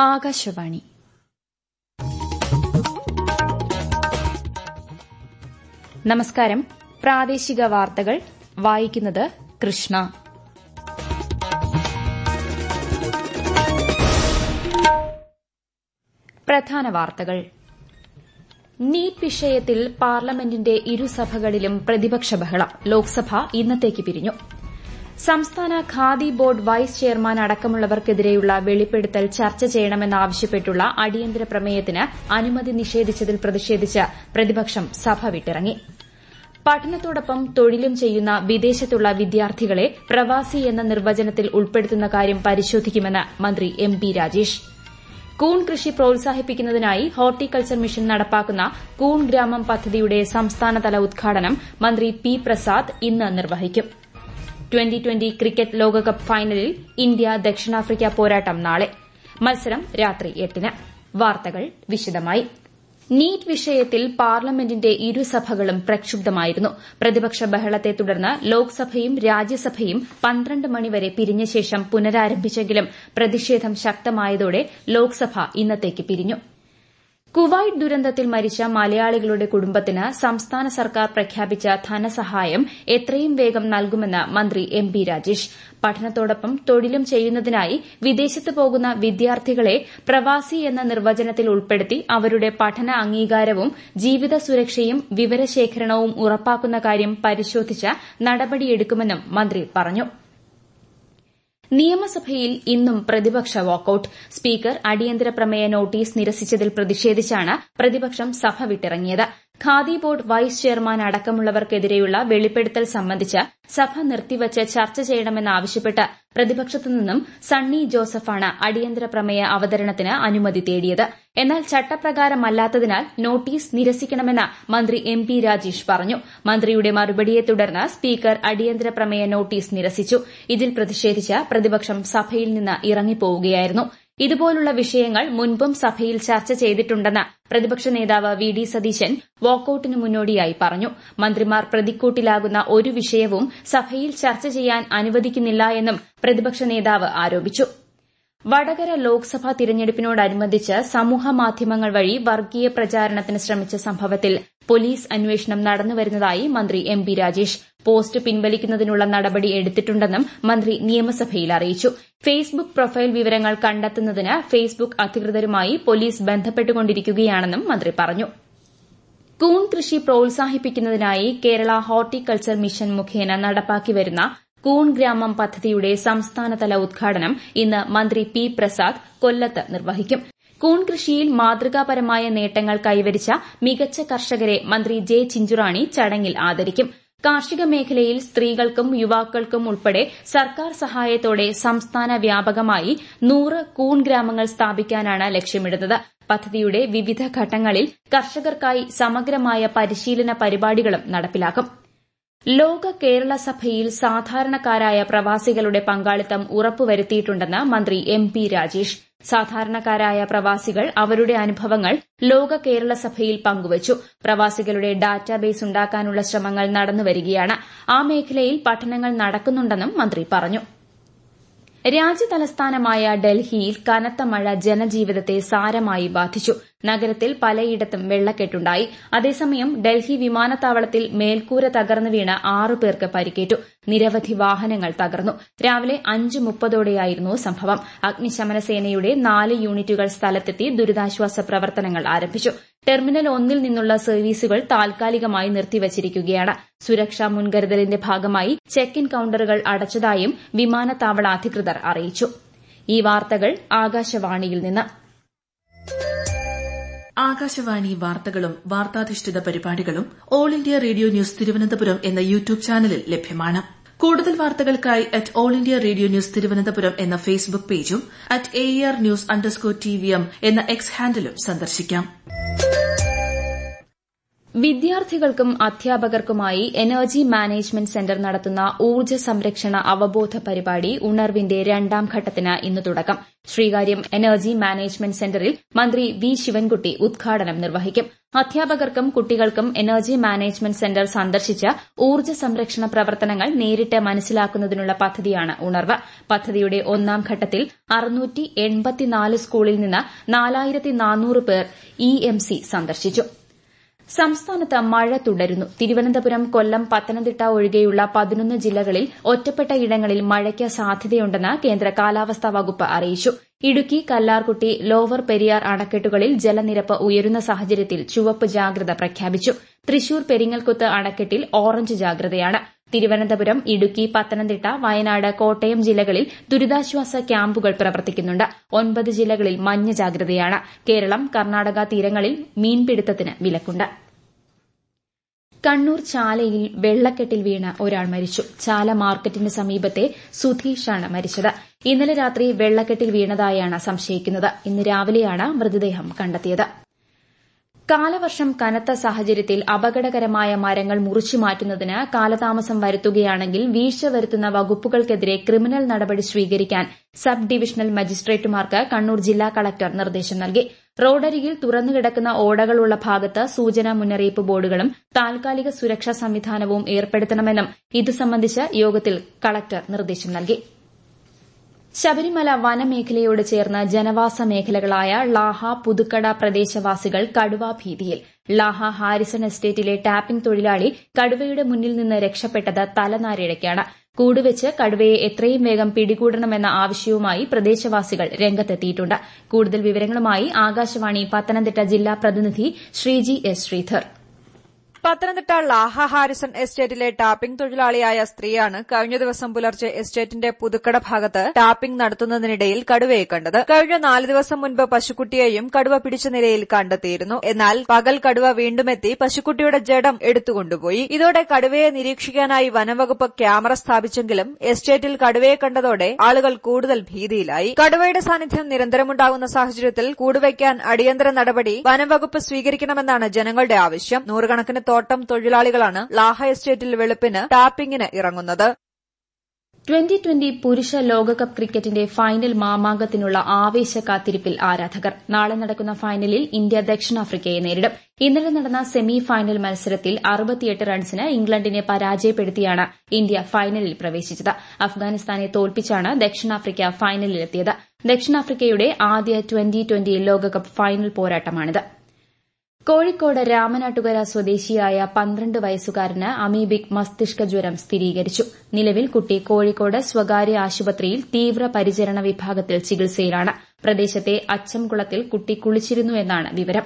ആകാശവാണി നമസ്കാരം പ്രാദേശിക വാർത്തകൾ വായിക്കുന്നത് കൃഷ്ണ പ്രധാന വാർത്തകൾ നീറ്റ് വിഷയത്തിൽ പാർലമെന്റിന്റെ ഇരുസഭകളിലും പ്രതിപക്ഷ ബഹളം ലോക്സഭ ഇന്നത്തേക്ക് പിരിഞ്ഞു സംസ്ഥാന ഖാദി ബോർഡ് വൈസ് ചെയർമാൻ അടക്കമുള്ളവർക്കെതിരെയുള്ള വെളിപ്പെടുത്തൽ ചർച്ച ചെയ്യണമെന്നാവശ്യപ്പെട്ടുള്ള അടിയന്തര പ്രമേയത്തിന് അനുമതി നിഷേധിച്ചതിൽ പ്രതിഷേധിച്ച് പ്രതിപക്ഷം സഭ വിട്ടിറങ്ങി പഠനത്തോടൊപ്പം തൊഴിലും ചെയ്യുന്ന വിദേശത്തുള്ള വിദ്യാർത്ഥികളെ പ്രവാസി എന്ന നിർവചനത്തിൽ ഉൾപ്പെടുത്തുന്ന കാര്യം പരിശോധിക്കുമെന്ന് മന്ത്രി എം പി രാജേഷ് കൂൺ കൃഷി പ്രോത്സാഹിപ്പിക്കുന്നതിനായി ഹോർട്ടിക്കൾച്ചർ മിഷൻ നടപ്പാക്കുന്ന കൂൺ ഗ്രാമം പദ്ധതിയുടെ സംസ്ഥാനതല ഉദ്ഘാടനം മന്ത്രി പി പ്രസാദ് ഇന്ന് നിർവഹിക്കും ട്വന്റി ട്വന്റി ക്രിക്കറ്റ് ലോകകപ്പ് ഫൈനലിൽ ഇന്ത്യ ദക്ഷിണാഫ്രിക്ക പോരാട്ടം നാളെ മത്സരം രാത്രി എട്ടിന് വാർത്തകൾ വിശദമായി നീറ്റ് വിഷയത്തിൽ പാർലമെന്റിന്റെ ഇരുസഭകളും പ്രക്ഷുബ്ധമായിരുന്നു പ്രതിപക്ഷ ബഹളത്തെ തുടർന്ന് ലോക്സഭയും രാജ്യസഭയും പന്ത്രണ്ട് മണിവരെ പിരിഞ്ഞ ശേഷം പുനരാരംഭിച്ചെങ്കിലും പ്രതിഷേധം ശക്തമായതോടെ ലോക്സഭ ഇന്നത്തേക്ക് പിരിഞ്ഞു കുവൈറ്റ് ദുരന്തത്തിൽ മരിച്ച മലയാളികളുടെ കുടുംബത്തിന് സംസ്ഥാന സർക്കാർ പ്രഖ്യാപിച്ച ധനസഹായം എത്രയും വേഗം നൽകുമെന്ന് മന്ത്രി എം പി രാജേഷ് പഠനത്തോടൊപ്പം തൊഴിലും ചെയ്യുന്നതിനായി വിദേശത്ത് പോകുന്ന വിദ്യാർത്ഥികളെ പ്രവാസി എന്ന നിർവചനത്തിൽ ഉൾപ്പെടുത്തി അവരുടെ പഠന അംഗീകാരവും ജീവിത സുരക്ഷയും വിവരശേഖരണവും ഉറപ്പാക്കുന്ന കാര്യം പരിശോധിച്ച് നടപടിയെടുക്കുമെന്നും മന്ത്രി പറഞ്ഞു നിയമസഭയിൽ ഇന്നും പ്രതിപക്ഷ വാക്കൌട്ട് സ്പീക്കർ അടിയന്തര പ്രമേയ നോട്ടീസ് നിരസിച്ചതിൽ പ്രതിഷേധിച്ചാണ് പ്രതിപക്ഷം സഭ വിട്ടിറങ്ങിയത് ഖാദി ബോർഡ് വൈസ് ചെയർമാൻ അടക്കമുള്ളവർക്കെതിരെയുള്ള വെളിപ്പെടുത്തൽ സംബന്ധിച്ച് സഭ നിർത്തിവച്ച് ചർച്ച ചെയ്യണമെന്നാവശ്യപ്പെട്ട് പ്രതിപക്ഷത്തു നിന്നും സണ്ണി ജോസഫാണ് അടിയന്തര പ്രമേയ അവതരണത്തിന് അനുമതി തേടിയത് എന്നാൽ ചട്ടപ്രകാരമല്ലാത്തതിനാൽ നോട്ടീസ് നിരസിക്കണമെന്ന് മന്ത്രി എം പി രാജേഷ് പറഞ്ഞു മന്ത്രിയുടെ മറുപടിയെ തുടർന്ന് സ്പീക്കർ അടിയന്തര പ്രമേയ നോട്ടീസ് നിരസിച്ചു ഇതിൽ പ്രതിഷേധിച്ച് പ്രതിപക്ഷം സഭയിൽ നിന്ന് ഇറങ്ങിപ്പോവുകയായിരുന്നു ഇതുപോലുള്ള വിഷയങ്ങൾ മുൻപും സഭയിൽ ചർച്ച ചെയ്തിട്ടുണ്ടെന്ന് പ്രതിപക്ഷ നേതാവ് വി ഡി സതീശൻ വാക്കൌട്ടിന് മുന്നോടിയായി പറഞ്ഞു മന്ത്രിമാർ പ്രതിക്കൂട്ടിലാകുന്ന ഒരു വിഷയവും സഭയിൽ ചർച്ച ചെയ്യാൻ അനുവദിക്കുന്നില്ല എന്നും പ്രതിപക്ഷ നേതാവ് ആരോപിച്ചു വടകര ലോക്സഭാ തിരഞ്ഞെടുപ്പിനോടനുബന്ധിച്ച് സമൂഹമാധ്യമങ്ങൾ വഴി വർഗീയ പ്രചാരണത്തിന് ശ്രമിച്ച സംഭവത്തിൽ പോലീസ് അന്വേഷണം നടന്നുവരുന്നതായി മന്ത്രി എം പി രാജേഷ് പോസ്റ്റ് പിൻവലിക്കുന്നതിനുള്ള നടപടി എടുത്തിട്ടുണ്ടെന്നും മന്ത്രി നിയമസഭയിൽ അറിയിച്ചു ഫേസ്ബുക്ക് പ്രൊഫൈൽ വിവരങ്ങൾ കണ്ടെത്തുന്നതിന് ഫേസ്ബുക്ക് അധികൃതരുമായി പോലീസ് ബന്ധപ്പെട്ടുകൊണ്ടിരിക്കുകയാണെന്നും മന്ത്രി പറഞ്ഞു കൂൺ കൃഷി പ്രോത്സാഹിപ്പിക്കുന്നതിനായി കേരള ഹോർട്ടിക്കൾച്ചർ മിഷൻ മുഖേന നടപ്പാക്കി വരുന്ന കൂൺ ഗ്രാമം പദ്ധതിയുടെ സംസ്ഥാനതല ഉദ്ഘാടനം ഇന്ന് മന്ത്രി പി പ്രസാദ് കൊല്ലത്ത് നിർവഹിക്കും കൂൺ കൃഷിയിൽ മാതൃകാപരമായ നേട്ടങ്ങൾ കൈവരിച്ച മികച്ച കർഷകരെ മന്ത്രി ജെ ചിഞ്ചുറാണി ചടങ്ങിൽ ആദരിക്കും കാർഷിക മേഖലയിൽ സ്ത്രീകൾക്കും യുവാക്കൾക്കും ഉൾപ്പെടെ സർക്കാർ സഹായത്തോടെ സംസ്ഥാന വ്യാപകമായി നൂറ് കൂൺ ഗ്രാമങ്ങൾ സ്ഥാപിക്കാനാണ് ലക്ഷ്യമിടുന്നത് പദ്ധതിയുടെ വിവിധ ഘട്ടങ്ങളിൽ കർഷകർക്കായി സമഗ്രമായ പരിശീലന പരിപാടികളും നടപ്പിലാക്കും ലോക കേരള സഭയിൽ സാധാരണക്കാരായ പ്രവാസികളുടെ പങ്കാളിത്തം ഉറപ്പുവരുത്തിയിട്ടുണ്ടെന്ന് മന്ത്രി എം പി രാജേഷ് സാധാരണക്കാരായ പ്രവാസികൾ അവരുടെ അനുഭവങ്ങൾ ലോക കേരള സഭയിൽ പങ്കുവച്ചു പ്രവാസികളുടെ ഡാറ്റാബേസ് ഉണ്ടാക്കാനുള്ള ശ്രമങ്ങൾ നടന്നുവരികയാണ് ആ മേഖലയിൽ പഠനങ്ങൾ നടക്കുന്നുണ്ടെന്നും മന്ത്രി പറഞ്ഞു രാജ്യതലസ്ഥാനമായ ഡൽഹിയിൽ കനത്ത മഴ ജനജീവിതത്തെ സാരമായി ബാധിച്ചു നഗരത്തിൽ പലയിടത്തും വെള്ളക്കെട്ടുണ്ടായി അതേസമയം ഡൽഹി വിമാനത്താവളത്തിൽ മേൽക്കൂര തകർന്നു വീണ് ആറു പേർക്ക് പരിക്കേറ്റു നിരവധി വാഹനങ്ങൾ തകർന്നു രാവിലെ അഞ്ച് മുപ്പതോടെയായിരുന്നു സംഭവം അഗ്നിശമന സേനയുടെ നാല് യൂണിറ്റുകൾ സ്ഥലത്തെത്തി ദുരിതാശ്വാസ പ്രവർത്തനങ്ങൾ ആരംഭിച്ചു ടെർമിനൽ ഒന്നിൽ നിന്നുള്ള സർവീസുകൾ താൽക്കാലികമായി നിർത്തിവച്ചിരിക്കുകയാണ് സുരക്ഷാ മുൻകരുതലിന്റെ ഭാഗമായി ചെക്ക് ഇൻ കൌണ്ടറുകൾ അടച്ചതായും വിമാനത്താവള അധികൃതർ അറിയിച്ചു ഈ വാർത്തകൾ ആകാശവാണിയിൽ നിന്ന് ആകാശവാണി വാർത്തകളും വാർത്താധിഷ്ഠിത പരിപാടികളും all India radio news Thiruvananthapuram എന്ന യൂട്യൂബ് ചാനലിൽ ലഭ്യമാണ് കൂടുതൽ വാർത്തകൾക്കായി at all India radio news Thiruvananthapuram എന്ന ഫേസ്ബുക്ക് പേജും at A R news underscore T V M എന്ന എക്സ് ഹാൻഡിലും സന്ദർശിക്കാം വിദ്യാർത്ഥികൾക്കും അധ്യാപകർക്കുമായി എനർജി മാനേജ്മെന്റ് സെന്റർ നടത്തുന്ന ഊർജ്ജ സംരക്ഷണ അവബോധ പരിപാടി ഉണർവിന്റെ രണ്ടാം ഘട്ടത്തിന് ഇന്ന് തുടക്കം ശ്രീകാര്യം എനർജി മാനേജ്മെന്റ് സെന്ററിൽ മന്ത്രി വി ശിവൻകുട്ടി ഉദ്ഘാടനം നിർവഹിക്കും അധ്യാപകർക്കും കുട്ടികൾക്കും എനർജി മാനേജ്മെന്റ് സെന്റർ സന്ദർശിച്ച് ഊർജ്ജ സംരക്ഷണ പ്രവർത്തനങ്ങൾ നേരിട്ട് മനസ്സിലാക്കുന്നതിനുള്ള പദ്ധതിയാണ് ഉണർവ് പദ്ധതിയുടെ ഒന്നാം ഘട്ടത്തിൽ സ്കൂളിൽ നിന്ന് പേർ ഇ എം സി സന്ദർശിച്ചു സംസ്ഥാനത്ത് മഴ തുടരുന്നു തിരുവനന്തപുരം കൊല്ലം പത്തനംതിട്ട ഒഴികെയുള്ള പതിനൊന്ന് ജില്ലകളിൽ ഒറ്റപ്പെട്ട ഇടങ്ങളിൽ മഴയ്ക്ക് സാധ്യതയുണ്ടെന്ന് കേന്ദ്ര കാലാവസ്ഥാ വകുപ്പ് അറിയിച്ചു ഇടുക്കി കല്ലാർകുട്ടി ലോവർ പെരിയാർ അണക്കെട്ടുകളിൽ ജലനിരപ്പ് ഉയരുന്ന സാഹചര്യത്തിൽ ചുവപ്പ് ജാഗ്രത പ്രഖ്യാപിച്ചു തൃശൂർ പെരിങ്ങൽകുത്ത് അണക്കെട്ടിൽ ഓറഞ്ച് ജാഗ്രതയാണ് തിരുവനന്തപുരം ഇടുക്കി പത്തനംതിട്ട വയനാട് കോട്ടയം ജില്ലകളിൽ ദുരിതാശ്വാസ ക്യാമ്പുകൾ പ്രവർത്തിക്കുന്നുണ്ട് ഒൻപത് ജില്ലകളിൽ മഞ്ഞ ജാഗ്രതയാണ് കേരളം കർണാടക തീരങ്ങളിൽ മീൻപിടുത്തത്തിന് വിലക്കുണ്ട് കണ്ണൂർ ചാലയിൽ വെള്ളക്കെട്ടിൽ വീണ് ഒരാൾ മരിച്ചു ചാല മാർക്കറ്റിന് സമീപത്തെ സുധീഷാണ് മരിച്ചത് ഇന്നലെ രാത്രി വെള്ളക്കെട്ടിൽ വീണതായാണ് സംശയിക്കുന്നത് ഇന്ന് രാവിലെയാണ് മൃതദേഹം കണ്ടെത്തിയത് കാലവർഷം കനത്ത സാഹചര്യത്തിൽ അപകടകരമായ മരങ്ങൾ മുറിച്ചു മാറ്റുന്നതിന് കാലതാമസം വരുത്തുകയാണെങ്കിൽ വീഴ്ച വരുത്തുന്ന വകുപ്പുകൾക്കെതിരെ ക്രിമിനൽ നടപടി സ്വീകരിക്കാൻ സബ് ഡിവിഷണൽ മജിസ്ട്രേറ്റുമാർക്ക് കണ്ണൂർ ജില്ലാ കളക്ടർ നിർദ്ദേശം നൽകി റോഡരികിൽ തുറന്നുകിടക്കുന്ന ഓടകളുള്ള ഭാഗത്ത് സൂചനാ മുന്നറിയിപ്പ് ബോർഡുകളും താൽക്കാലിക സുരക്ഷാ സംവിധാനവും ഏർപ്പെടുത്തണമെന്നും ഇതു സംബന്ധിച്ച് യോഗത്തിൽ കളക്ടർ നിർദ്ദേശം നൽകി ശബരിമല വനമേഖലയോട് ചേർന്ന് ജനവാസ മേഖലകളായ ലാഹ പുതുക്കട പ്രദേശവാസികൾ കടുവാ ഭീതിയിൽ ലാഹ ഹാരിസൺ എസ്റ്റേറ്റിലെ ടാപ്പിംഗ് തൊഴിലാളി കടുവയുടെ മുന്നിൽ നിന്ന് രക്ഷപ്പെട്ടത് തലനാരിഴയ്ക്കാണ് കൂടുവെച്ച് കടുവയെ എത്രയും വേഗം പിടികൂടണമെന്ന ആവശ്യവുമായി പ്രദേശവാസികൾ രംഗത്തെത്തിയിട്ടുണ്ട് കൂടുതൽ വിവരങ്ങളുമായി ആകാശവാണി പത്തനംതിട്ട ജില്ലാ പ്രതിനിധി ശ്രീജി എസ് ശ്രീധർ പത്തനംതിട്ട ലാഹ ഹാരിസൺ എസ്റ്റേറ്റിലെ ടാപ്പിംഗ് തൊഴിലാളിയായ സ്ത്രീയാണ് കഴിഞ്ഞ ദിവസം പുലർച്ചെ എസ്റ്റേറ്റിന്റെ പുതുക്കട ഭാഗത്ത് ടാപ്പിംഗ് നടത്തുന്നതിനിടയിൽ കടുവയെ കണ്ടത് കഴിഞ്ഞ നാല് ദിവസം മുൻപ് പശുക്കുട്ടിയെയും കടുവ പിടിച്ച നിലയിൽ കണ്ടെത്തിയിരുന്നു എന്നാൽ പകൽ കടുവ വീണ്ടുമെത്തി പശുക്കുട്ടിയുടെ ജഡം എടുത്തുകൊണ്ടുപോയി ഇതോടെ കടുവയെ നിരീക്ഷിക്കാനായി വനംവകുപ്പ് ക്യാമറ സ്ഥാപിച്ചെങ്കിലും എസ്റ്റേറ്റിൽ കടുവയെ കണ്ടതോടെ ആളുകൾ കൂടുതൽ ഭീതിയിലായി കടുവയുടെ സാന്നിധ്യം നിരന്തരമുണ്ടാകുന്ന സാഹചര്യത്തിൽ കൂടുവയ്ക്കാൻ അടിയന്തര നടപടി വനംവകുപ്പ് സ്വീകരിക്കണമെന്നാണ് ജനങ്ങളുടെ ആവശ്യം നൂറുകണക്കിന് തോട്ടം തൊഴിലാളികളാണ് ലാഹ എസ്റ്റേറ്റിൽ വെളുപ്പിന് ടാപ്പിംഗിന് ഇറങ്ങുന്നത് ട്വന്റി ട്വന്റി പുരുഷ ലോകകപ്പ് ക്രിക്കറ്റിന്റെ ഫൈനൽ മാമാങ്കത്തിനുള്ള ആവേശ കാത്തിരിപ്പിൽ ആരാധകർ നാളെ നടക്കുന്ന ഫൈനലിൽ ഇന്ത്യ ദക്ഷിണാഫ്രിക്കയെ നേരിടും ഇന്നലെ നടന്ന സെമി ഫൈനൽ മത്സരത്തിൽ അറുപത്തിയെട്ട് റൺസിന് ഇംഗ്ലണ്ടിനെ പരാജയപ്പെടുത്തിയാണ് ഇന്ത്യ ഫൈനലിൽ പ്രവേശിച്ചത് അഫ്ഗാനിസ്ഥാനെ തോൽപ്പിച്ചാണ് ദക്ഷിണാഫ്രിക്ക ഫൈനലിലെത്തിയത് ദക്ഷിണാഫ്രിക്കയുടെ ആദ്യ ട്വന്റി ട്വന്റി ലോകകപ്പ് ഫൈനൽ പോരാട്ടമാണിത് കോഴിക്കോട് രാമനാട്ടുകര സ്വദേശിയായ പന്ത്രണ്ട് വയസ്സുകാരന് അമീബിക് മസ്തിഷ്ക ജ്വരം സ്ഥിരീകരിച്ചു നിലവിൽ കുട്ടി കോഴിക്കോട് സ്വകാര്യ ആശുപത്രിയിൽ തീവ്രപരിചരണ വിഭാഗത്തിൽ ചികിത്സയിലാണ് പ്രദേശത്തെ അച്ചംകുളത്തിൽ കുട്ടി കുളിച്ചിരുന്നു എന്നാണ് വിവരം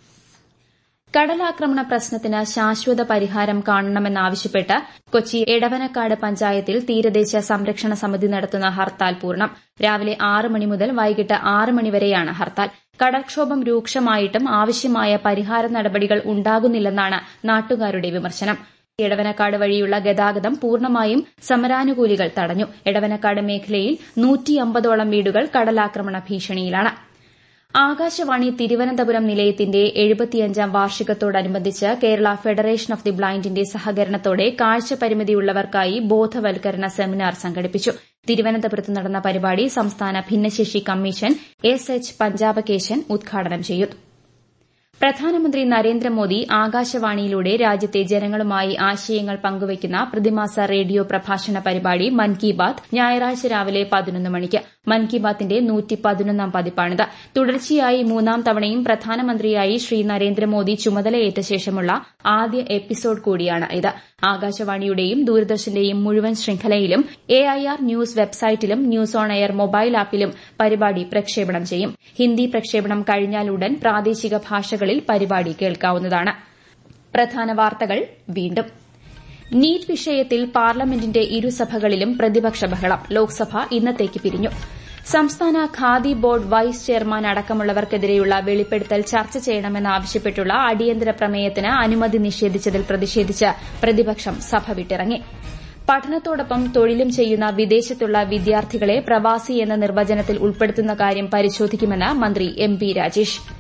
കടലാക്രമണ പ്രശ്നത്തിന് ശാശ്വത പരിഹാരം കാണണമെന്നാവശ്യപ്പെട്ട് കൊച്ചി എടവനക്കാട് പഞ്ചായത്തിൽ തീരദേശ സംരക്ഷണ സമിതി നടത്തുന്ന ഹർത്താൽ പൂർണ്ണം രാവിലെ ആറ് മണി മുതൽ വൈകിട്ട് ആറ് മണിവരെയാണ് ഹർത്താൽ കടൽക്ഷോഭം രൂക്ഷമായിട്ടും ആവശ്യമായ പരിഹാര നടപടികൾ ഉണ്ടാകുന്നില്ലെന്നാണ് നാട്ടുകാരുടെ വിമർശനം എടവനക്കാട് വഴിയുള്ള ഗതാഗതം പൂർണ്ണമായും സമരാനുകൂലികൾ തടഞ്ഞു എടവനക്കാട് മേഖലയിൽ നൂറ്റിയമ്പതോളം വീടുകൾ കടലാക്രമണ ഭീഷണിയിലാണ് ആകാശവാണി തിരുവനന്തപുരം നിലയത്തിന്റെ എഴുപത്തിയഞ്ചാം വാർഷികത്തോടനുബന്ധിച്ച് കേരള ഫെഡറേഷൻ ഓഫ് ദി ബ്ലൈൻഡിന്റെ സഹകരണത്തോടെ കാഴ്ച പരിമിതിയുള്ളവർക്കായി ബോധവൽക്കരണ സെമിനാർ സംഘടിപ്പിച്ചു തിരുവനന്തപുരത്ത് നടന്ന പരിപാടി സംസ്ഥാന ഭിന്നശേഷി കമ്മീഷൻ എസ് എച്ച് പഞ്ചാബകേശൻ ഉദ്ഘാടനം ചെയ്തു പ്രധാനമന്ത്രി നരേന്ദ്രമോദി ആകാശവാണിയിലൂടെ രാജ്യത്തെ ജനങ്ങളുമായി ആശയങ്ങൾ പങ്കുവയ്ക്കുന്ന പ്രതിമാസ റേഡിയോ പ്രഭാഷണ പരിപാടി മൻ കി ബാത് ഞായറാഴ്ച രാവിലെ പതിനൊന്ന് മണിക്ക് മൻ കി ബാത്തിന്റെ നൂറ്റി പതിനൊന്നാം പതിപ്പാണിത് തുടർച്ചയായി മൂന്നാം തവണയും പ്രധാനമന്ത്രിയായി ശ്രീ നരേന്ദ്രമോദി ചുമതലയേറ്റ ശേഷമുള്ള ആദ്യ എപ്പിസോഡ് കൂടിയാണ് ഇത് ആകാശവാണിയുടെയും ദൂരദർശന്റെയും മുഴുവൻ ശൃംഖലയിലും എഐആർ ന്യൂസ് വെബ്സൈറ്റിലും ന്യൂസ് ഓൺ എയർ മൊബൈൽ ആപ്പിലും പരിപാടി പ്രക്ഷേപണം ചെയ്യും ഹിന്ദി പ്രക്ഷേപണം കഴിഞ്ഞാലുടൻ പ്രാദേശിക ഭാഷകളിൽ പരിപാടി കേൾക്കാവുന്നതാണ് പ്രധാന വാർത്തകൾ വീണ്ടും നീറ്റ് വിഷയത്തിൽ പാർലമെന്റിന്റെ ഇരുസഭകളിലും പ്രതിപക്ഷ ബഹളം ലോക്സഭ ഇന്നത്തേക്ക് പിരിഞ്ഞു സംസ്ഥാന ഖാദി ബോർഡ് വൈസ് ചെയർമാൻ അടക്കമുള്ളവർക്കെതിരെയുള്ള വെളിപ്പെടുത്തൽ ചർച്ച ചെയ്യണമെന്നാവശ്യപ്പെട്ടുള്ള അടിയന്തര പ്രമേയത്തിന് അനുമതി നിഷേധിച്ചതിൽ പ്രതിഷേധിച്ച് പ്രതിപക്ഷം സഭ വിട്ടിറങ്ങി പഠനത്തോടൊപ്പം തൊഴിലും ചെയ്യുന്ന വിദേശത്തുള്ള വിദ്യാർത്ഥികളെ പ്രവാസി എന്ന നിർവചനത്തിൽ ഉൾപ്പെടുത്തുന്ന കാര്യം പരിശോധിക്കുമെന്ന് മന്ത്രി എം പി രാജേഷ്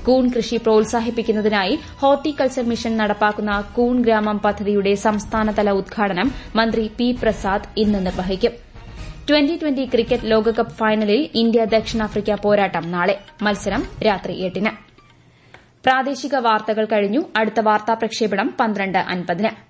കൂൺ കൃഷി പ്രോത്സാഹിപ്പിക്കുന്നതിനായി ഹോർട്ടികൾച്ചർ മിഷൻ നടപ്പാക്കുന്ന കൂൺ ഗ്രാമം പദ്ധതിയുടെ സംസ്ഥാനതല ഉദ്ഘാടനം മന്ത്രി പി പ്രസാദ് ഇന്ന് നിർവഹിക്കും ട്വന്റി ട്വന്റി ക്രിക്കറ്റ് ലോകകപ്പ് ഫൈനലിൽ ഇന്ത്യ ദക്ഷിണാഫ്രിക്ക പോരാട്ടം നാളെ മത്സരം രാത്രി എട്ടിന് പ്രാദേശിക വാർത്തകൾ കഴിഞ്ഞു അടുത്ത വാർത്താ പ്രക്ഷേപണം പന്ത്രണ്ട് അൻപതിന്